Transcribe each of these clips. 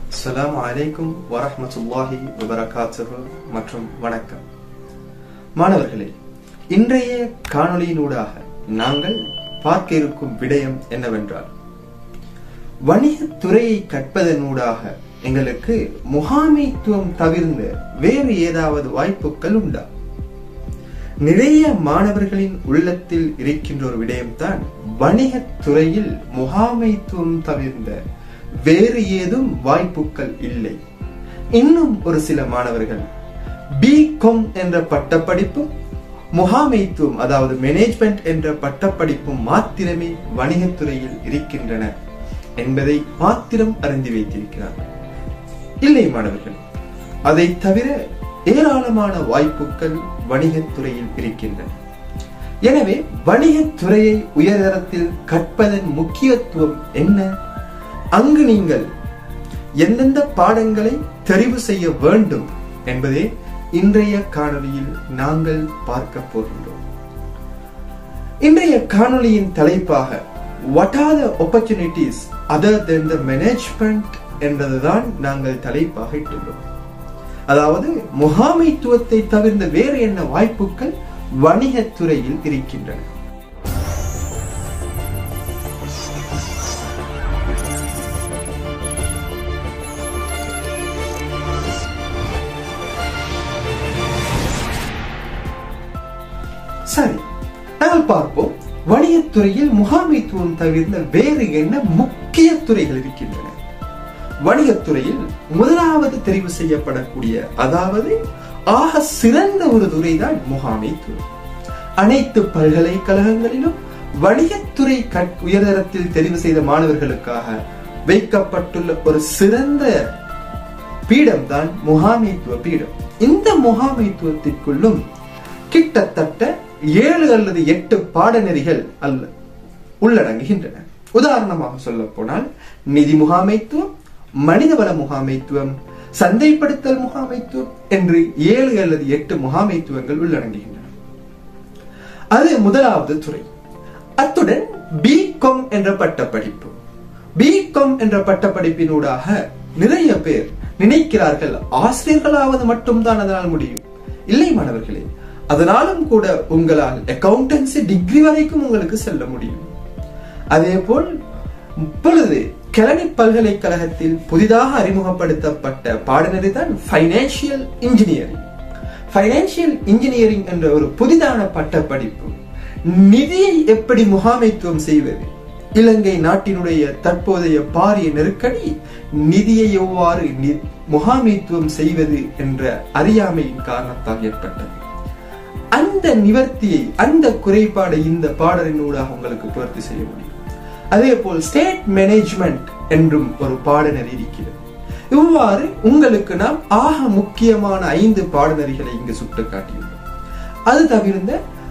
அஸ்ஸலாமு அலைக்கும் வரஹ்மத்துல்லாஹி வபரகாத்துஹு மற்றும் வணக்கம் மாணவர்களே இன்றைய காணொளியினூடாக நாங்கள் பார்க்க இருக்கும் விடயம் என்னவென்றால் வணிகத் துறையை கற்பதனூடாக எங்களுக்கு முகாமைத்துவம் தவிர்ந்த வேறு ஏதாவது வாய்ப்புகள் உண்டா நிறைய மாணவர்களின் உள்ளத்தில் இருக்கின்ற ஒரு விடயம்தான் வணிகத் துறையில் முகாமைத்துவம் தவிர்ந்த வேறு ஏதும் வாய்ப்புகள் இல்லை இன்னும் ஒரு சில மாணவர்கள் பி கொம் என்ற பட்டப்படிப்பும் முகாமைத்துவம் அதாவது மேனேஜ்மெண்ட் என்ற பட்டப்படிப்பும் மாத்திரமே வணிகத்துறையில் இருக்கின்றன என்பதை மாத்திரம் அறிந்து வைத்திருக்கிறார்கள் இல்லை மாணவர்கள் அதை தவிர ஏராளமான வாய்ப்புகள் வணிகத்துறையில் இருக்கின்றன எனவே வணிகத்துறையை உயர்தரத்தில் கற்பதன் முக்கியத்துவம் என்ன அங்கு நீங்கள் எந்தெந்த பாடங்களை தெரிவு செய்ய வேண்டும் என்பதே இன்றைய காணொளியில் நாங்கள் பார்க்க போகின்றோம் இன்றைய காணொளியின் தலைப்பாக what are the opportunities other than the management என்பதுதான் நாங்கள் தலைப்பாக இட்டுள்ளோம் அதாவது முகாமைத்துவத்தை தவிர்ந்த வேறு என்ன வாய்ப்புகள் வணிகத்துறையில் இருக்கின்றன சரி நாங்கள் பார்ப்போம் வணிகத்துறையில் முகாமைத்துவம் தவிர்ந்த வேறு என்ன முக்கிய துறைகள் இருக்கின்றன வணிகத்துறையில் முதலாவது தெரிவு செய்யப்படக்கூடிய அதாவது ஆக சிறந்த ஒரு துறைதான் முகாமைத்துவம் அனைத்து பல்கலைக்கழகங்களிலும் வணிகத்துறை உயர்தரத்தில் தெரிவு செய்த மாணவர்களுக்காக வைக்கப்பட்டுள்ள ஒரு சிறந்த பீடம் தான் முகாமைத்துவ பீடம் இந்த முகாமைத்துவத்திற்குள்ளும் கிட்டத்தட்ட ஏழு அல்லது எட்டு பாடநெறிகள் அல்ல உள்ளடங்குகின்றன உதாரணமாக சொல்ல போனால் நிதி முகாமைத்துவம் மனிதவள முகாமைத்துவம் சந்தைப்படுத்தல் முகாமைத்துவம் என்று ஏழு அல்லது எட்டு முகாமைத்துவங்கள் உள்ளடங்குகின்றன அது முதலாவது துறை அத்துடன் பிகாம் என்ற பட்டப்படிப்பு பிகாம் என்ற பட்டப்படிப்பினூடாக நிறைய பேர் நினைக்கிறார்கள் ஆசிரியர்களாவது மட்டும்தான் அதனால் முடியும் இல்லை மாணவர்களே அதனாலும் கூட உங்களால் அக்கௌண்டன்சி டிகிரி வரைக்கும் உங்களுக்கு செல்ல முடியும் அதே போல் இப்பொழுது கிளனி பல்கலைக்கழகத்தில் புதிதாக அறிமுகப்படுத்தப்பட்ட பாடநெறி தான் பைனான்சியல் இன்ஜினியரிங் பைனான்சியல் இன்ஜினியரிங் என்ற ஒரு புதிதான பட்டப்படிப்பு நிதியை எப்படி முகாமைத்துவம் செய்வது இலங்கை நாட்டினுடைய தற்போதைய பாரிய நெருக்கடி நிதியை எவ்வாறு முகாமைத்துவம் செய்வது என்ற அறியாமையின் காரணத்தால் ஏற்பட்டது அந்த நிவர்த்தியை அந்த குறைபாடை இந்த பாடலின் ஊடாக உங்களுக்கு பூர்த்தி செய்ய முடியும் அதே போல் ஸ்டேட் மேனேஜ்மெண்ட் என்றும் ஒரு பாடநெறி இருக்கிறது இவ்வாறு உங்களுக்கு நாம் ஆக முக்கியமான ஐந்து பாடநெறிகளை இங்கு சுட்டிக்காட்டியுள்ளோம் அது தவிர்ந்த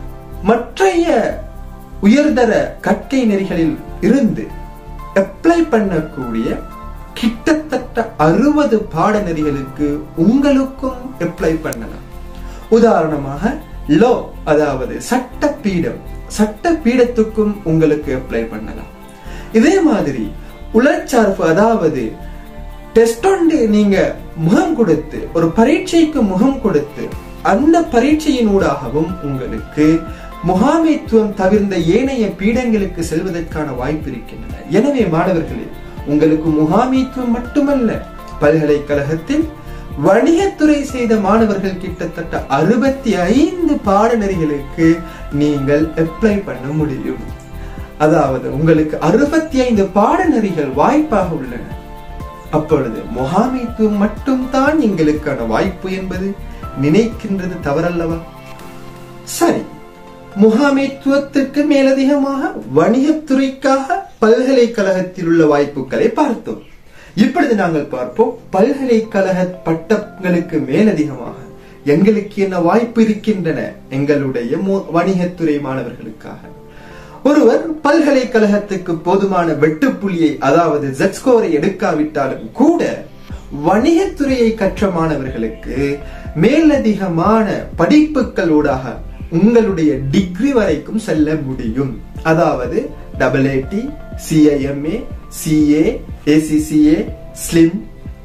மற்றைய உயர்தர கற்கை நெறிகளில் இருந்து அப்ளை பண்ணக்கூடிய கிட்டத்தட்ட அறுபது பாடநெறிகளுக்கு உங்களுக்கும் அப்ளை பண்ணலாம் உதாரணமாக லோ அதாவது சட்ட பீடம் சட்ட பீடத்துக்கும் உங்களுக்கு அப்ளை பண்ணலாம் இதே மாதிரி உளச்சார்பு அதாவது டெஸ்ட் ஒன்று நீங்க முகம் கொடுத்து ஒரு பரீட்சைக்கு முகம் கொடுத்து அந்த பரீட்சையின் ஊடாகவும் உங்களுக்கு முகாமைத்துவம் தவிர்ந்த ஏனைய பீடங்களுக்கு செல்வதற்கான வாய்ப்பு இருக்கின்றன எனவே மாணவர்களே உங்களுக்கு முகாமைத்துவம் மட்டுமல்ல பல்கலைக்கழகத்தில் வணிகத்துறை செய்த மாணவர்கள் கிட்டத்தட்ட அறுபத்தி ஐந்து பாடநெறிகளுக்கு நீங்கள் அப்ளை பண்ண முடியும் அதாவது உங்களுக்கு அறுபத்தி ஐந்து பாடநெறிகள் வாய்ப்பாக உள்ளன அப்பொழுது முகாமைத்துவம் மட்டும்தான் எங்களுக்கான வாய்ப்பு என்பது நினைக்கின்றது தவறல்லவா சரி முகாமைத்துவத்திற்கு மேலதிகமாக வணிகத்துறைக்காக பல்கலைக்கழகத்தில் உள்ள வாய்ப்புகளை பார்த்தோம் இப்பொழுது நாங்கள் பார்ப்போம் பல்கலைக்கழக பட்டங்களுக்கு மேலதிகமாக எங்களுக்கு என்ன வாய்ப்பு இருக்கின்றன எங்களுடைய வணிகத்துறை மாணவர்களுக்காக ஒருவர் பல்கலைக்கழகத்துக்கு போதுமான வெட்டுப்புள்ளியை அதாவது ஜெட் ஸ்கோரை எடுக்காவிட்டாலும் கூட வணிகத்துறையை கற்ற மாணவர்களுக்கு மேலதிகமான படிப்புகளூடாக உங்களுடைய டிகிரி வரைக்கும் செல்ல முடியும் அதாவது double ID CIMA CA ACCA SLIM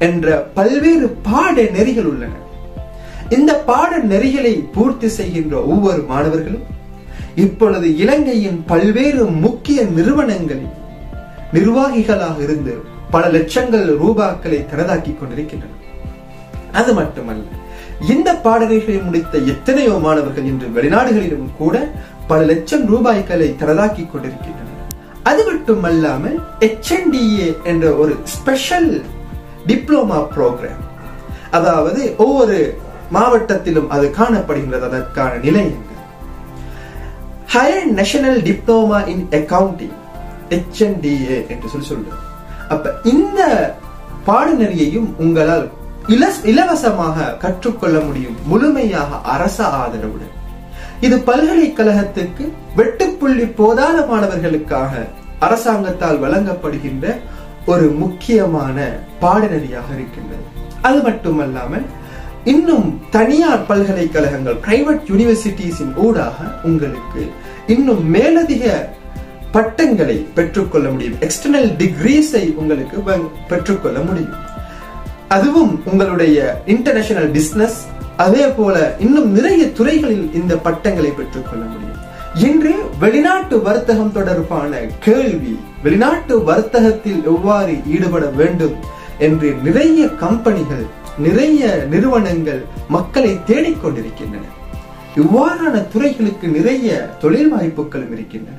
என்ற பல்வேறு பாட நெறிகள் உள்ளன இந்த பாட நெறிகளை பூர்த்தி செய்கின்ற ஒவ்வொரு மாணவர்களும் இப்பொழுது இலங்கையின் பல்வேறு முக்கிய நிறுவனங்களில் நிர்வாகிகளாக இருந்து பல லட்சங்கள் ரூபாக்களை தனதாக்கிக் கொண்டிருக்கின்றனர் அது மட்டுமல்ல இந்த பாடநெறிகளை முடித்த எத்தனையோ மாணவர்கள் இன்று வெளிநாடுகளிலும் கூட பல லட்சம் ரூபாய்களை தனதாக்கிக் கொண்டிருக்கின்றனர் அது மட்டுமல்லாமல் HNDA என்ற ஒரு ஸ்பெஷல் டிப்ளோமா ப்ரோக்ராம் அதாவது ஒவ்வொரு மாவட்டத்திலும் அது காணப்படுகின்றது அதற்கான நிலையங்கள் higher national diploma in accounting HNDA என்று சொல்லி சொல்றோம் அப்ப இந்த பாடநெறியையும் உங்களால் இலஸ்- இலவசமாக கற்றுக்கொள்ள முடியும் முழுமையாக அரச ஆதரவுடன் இது பல்கலைக்கழகத்துக்கு வெட்டுப்புள்ளி போதாத மாணவர்களுக்காக அரசாங்கத்தால் வழங்கப்படுகின்ற ஒரு முக்கியமான பாடநெறியாக இருக்கின்றது அது மட்டுமல்லாமல் இன்னும் தனியார் பல்கலைக்கழகங்கள் பிரைவேட் யூனிவர்சிட்டிஸின் ஊடாக உங்களுக்கு இன்னும் மேலதிக பட்டங்களை பெற்றுக்கொள்ள முடியும் எக்ஸ்டர்னல் டிகிரிஸை உங்களுக்கு வ- பெற்றுக்கொள்ள முடியும் அதுவும் உங்களுடைய இன்டர்நேஷனல் பிசினஸ் அதே போல இன்னும் நிறைய துறைகளில் இந்த பட்டங்களை பெற்றுக்கொள்ள முடியும் இன்று வெளிநாட்டு வர்த்தகம் தொடர்பான கேள்வி வெளிநாட்டு வர்த்தகத்தில் எவ்வாறு ஈடுபட வேண்டும் என்று நிறைய கம்பெனிகள் நிறைய நிறுவனங்கள் மக்களை தேடிக்கொண்டிருக்கின்றன இவ்வாறான துறைகளுக்கு நிறைய தொழில் வாய்ப்புகளும் இருக்கின்றன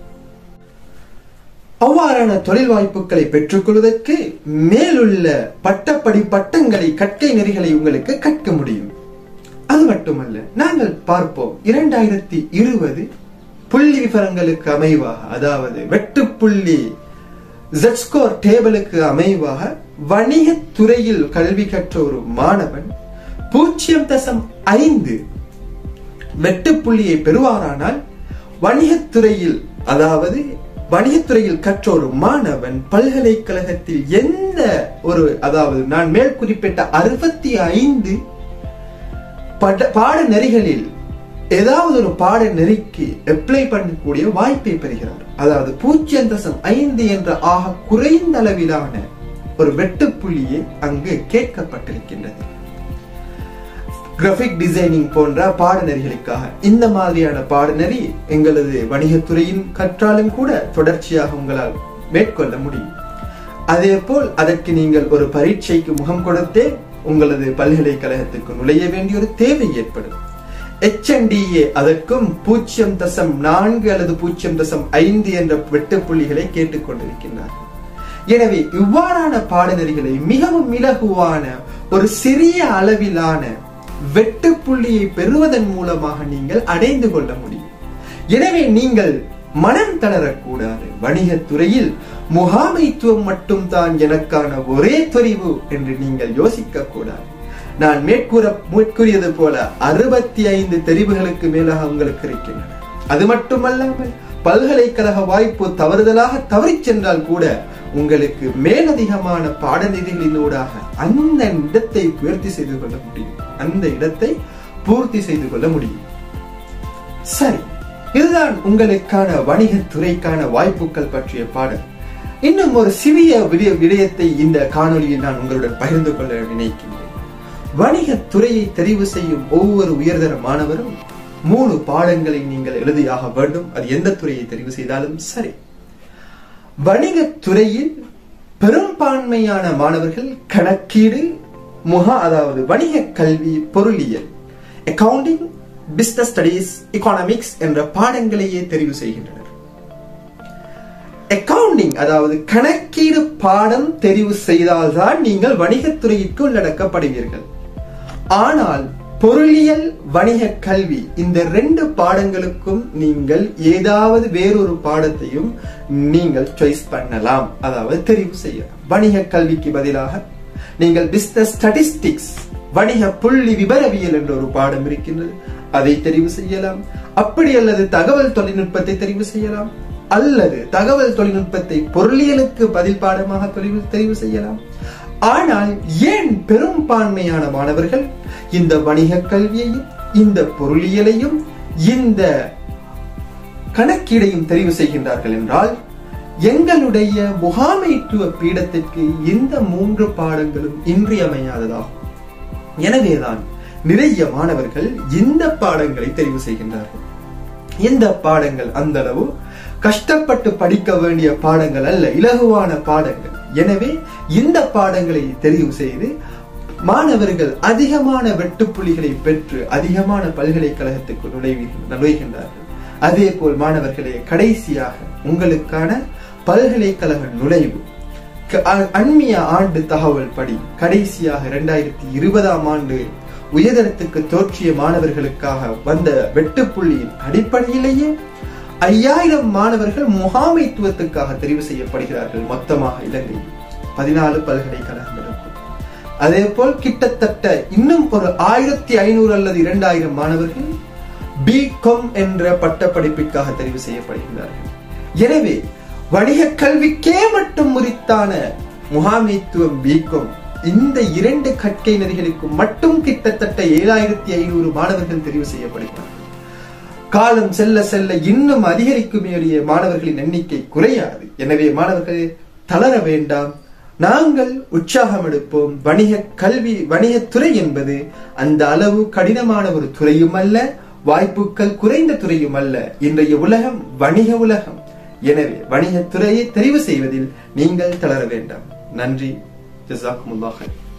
அவ்வாறான தொழில் வாய்ப்புகளை பெற்றுக்கொள்வதற்கு மேலுள்ள பட்டப்படி பட்டங்களை கற்கை நெறிகளை உங்களுக்கு கற்க முடியும் அது மட்டுமல்ல நாங்கள் பார்ப்போம் இரண்டாயிரத்தி இருபது புள்ளி விவரங்களுக்கு அமைவாக அதாவது வெட்டுப்புள்ளி ஜெட்ஸ்கோர் டேபிளுக்கு அமைவாக வணிகத் துறையில் கல்வி கற்ற ஒரு மாணவன் பூஜ்ஜியம் தசம் ஐந்து வெட்டுப்புள்ளியை பெறுவாரானால் வணிகத்துறையில் அதாவது வணிகத்துறையில் கற்ற ஒரு மாணவன் பல்கலைக்கழகத்தில் எந்த ஒரு அதாவது நான் மேல் குறிப்பிட்ட அறுபத்தி ஐந்து பாடநெறிகளில் ஏதாவது ஒரு பாடநெறிக்கு அப்ளை பண்ணக்கூடிய வாய்ப்பை பெறுகிறார் அதாவது பூஜ்ஜியம் தசம் ஐந்து என்ற ஆக குறைந்த அளவிலான ஒரு வெட்டுப்புள்ளியை அங்கு கேட்கப்பட்டிருக்கின்றது கிராபிக் டிசைனிங் போன்ற பாடநெறிகளுக்காக இந்த மாதிரியான பாடநெறி எங்களது வணிகத்துறையின் கற்றாலும் கூட தொடர்ச்சியாக உங்களால் மேற்கொள்ள முடியும் அதே போல் அதற்கு நீங்கள் ஒரு பரீட்சைக்கு முகம் கொடுத்தே உங்களது பல்கலைக்கழகத்துக்கு நுழைய வேண்டிய ஒரு தேவை ஏற்படும் HNDA அதற்கும் பூஜ்ஜியம் தசம் நான்கு அல்லது பூஜ்ஜியம் தசம் ஐந்து என்ற வெட்டுப்புள்ளிகளை கேட்டுக்கொண்டிருக்கின்றார்கள் எனவே இவ்வாறான பாடநெறிகளை மிகவும் இலகுவான ஒரு சிறிய அளவிலான வெட்டுப்புள்ளியை பெறுவதன் மூலமாக நீங்கள் அடைந்து கொள்ள முடியும் எனவே நீங்கள் மனம் தளரக்கூடாது வணிகத்துறையில் முகாமைத்துவம் மட்டும்தான் எனக்கான ஒரே தெரிவு என்று நீங்கள் யோசிக்க கூடாது நான் மேற்கூற மேற்கூறியது போல அறுபத்தி ஐந்து தெரிவுகளுக்கு மேலாக உங்களுக்கு இருக்கின்றன அது மட்டுமல்லாமல் பல்கலைக்கழக வாய்ப்பு தவறுதலாக தவறிச் சென்றால் கூட உங்களுக்கு மேலதிகமான பாடநெறிகளினூடாக அந்த இடத்தை பூர்த்தி செய்து கொள்ள முடியும் அந்த இடத்தை பூர்த்தி செய்து கொள்ள முடியும் சரி இதுதான் உங்களுக்கான வணிகத்துறைக்கான வாய்ப்புகள் பற்றிய பாடல் இன்னும் ஒரு சிறிய விடய- விடயத்தை இந்த காணொளியில் நான் உங்களுடன் பகிர்ந்து கொள்ள நினைக்கின்றேன் வணிகத்துறையை தெரிவு செய்யும் ஒவ்வொரு உயர்தர மாணவரும் மூணு பாடங்களை நீங்கள் எழுதியாக வேண்டும் அது எந்த துறையை தெரிவு செய்தாலும் சரி வணிகத் துறையில் பெரும்பான்மையான மாணவர்கள் கணக்கீடு முகா அதாவது வணிக கல்வி பொருளியல் அக்கவுண்டிங் பிசினஸ் ஸ்டடீஸ் எக்கானமிக்ஸ் என்ற பாடங்களையே தெரிவு செய்கின்றனர் அக்கவுண்டிங் அதாவது கணக்கீடு பாடம் தெரிவு செய்தால்தான் நீங்கள் வணிகத்துறையிற்கு உள்ளடக்கப்படுவீர்கள் ஆனால் பொருளியல் வணிக கல்வி இந்த ரெண்டு பாடங்களுக்கும் நீங்கள் ஏதாவது வேறொரு பாடத்தையும் நீங்கள் சாய்ஸ் பண்ணலாம் அதாவது தெரிவு செய்யலாம் வணிக கல்விக்கு பதிலாக நீங்கள் பிசினஸ் ஸ்டாட்டிஸ்டிக்ஸ் வணிக புள்ளி விபரவியல் என்ற ஒரு பாடம் இருக்கின்றது அதை தெரிவு செய்யலாம் அப்படி அல்லது தகவல் தொழில்நுட்பத்தை தெரிவு செய்யலாம் அல்லது தகவல் தொழில்நுட்பத்தை பொருளியலுக்கு பதில் பாடமாக தெரிவு தெரிவு செய்யலாம் ஆனால் ஏன் பெரும்பான்மையான மாணவர்கள் இந்த வணிக கல்வியையும் இந்த பொருளியலையும் இந்த கணக்கீடையும் தெரிவு செய்கின்றார்கள் என்றால் எங்களுடைய முகாமைத்துவ பீடத்திற்கு இந்த மூன்று பாடங்களும் இன்றியமையாததாகும் எனவேதான் நிறைய மாணவர்கள் இந்த பாடங்களை தெரிவு செய்கின்றார்கள் இந்த பாடங்கள் அந்த அளவு கஷ்டப்பட்டு படிக்க வேண்டிய பாடங்கள் அல்ல இலகுவான பாடங்கள் எனவே இந்த பாடங்களை தெரிவு செய்து மாணவர்கள் அதிகமான வெட்டுப்புள்ளிகளை பெற்று அதிகமான பல்கலைக்கழகத்துக்கு நுழைவி நுழைகின்றார்கள் அதே போல் மாணவர்களே கடைசியாக உங்களுக்கான பல்கலைக்கழக நுழைவு க- அ- அண்மைய ஆண்டு தகவல் படி கடைசியாக இரண்டாயிரத்தி இருபதாம் ஆண்டு உயர்தரத்துக்கு தோற்றிய மாணவர்களுக்காக வந்த வெட்டுப்புள்ளியின் அடிப்படையிலேயே ஐயாயிரம் மாணவர்கள் முகாமைத்துவத்துக்காக தெரிவு செய்யப்படுகிறார்கள் மொத்தமாக இலங்கையில் பதினாலு பல்கலைக்கழகங்களுக்கும் அதே போல் கிட்டத்தட்ட இன்னும் ஒரு ஆயிரத்தி ஐநூறு அல்லது இரண்டாயிரம் மாணவர்கள் பிகாம் என்ற பட்டப்படிப்பிற்காக தெரிவு செய்யப்படுகிறார்கள் எனவே வணிக கல்விக்கே மட்டும் முறித்தான முகாமைத்துவம் பிகாம் இந்த இரண்டு கற்கை நெறிகளுக்கு மட்டும் கிட்டத்தட்ட ஏழாயிரத்தி ஐநூறு மாணவர்கள் தெரிவு செய்யப்படுகிறார்கள் காலம் செல்ல செல்ல இன்னும் அதிகரிக்குமே மாணவர்களின் எண்ணிக்கை குறையாது எனவே மாணவர்களே தளர வேண்டாம் நாங்கள் உற்சாகம் எடுப்போம் வணிக கல்வி வணிகத்துறை என்பது அந்த அளவு கடினமான ஒரு துறையும் அல்ல வாய்ப்புகள் குறைந்த துறையும் அல்ல இன்றைய உலகம் வணிக உலகம் எனவே வணிகத்துறையை தெரிவு செய்வதில் நீங்கள் தளர வேண்டாம் நன்றி ஜசாக்குமுல்லாஹ்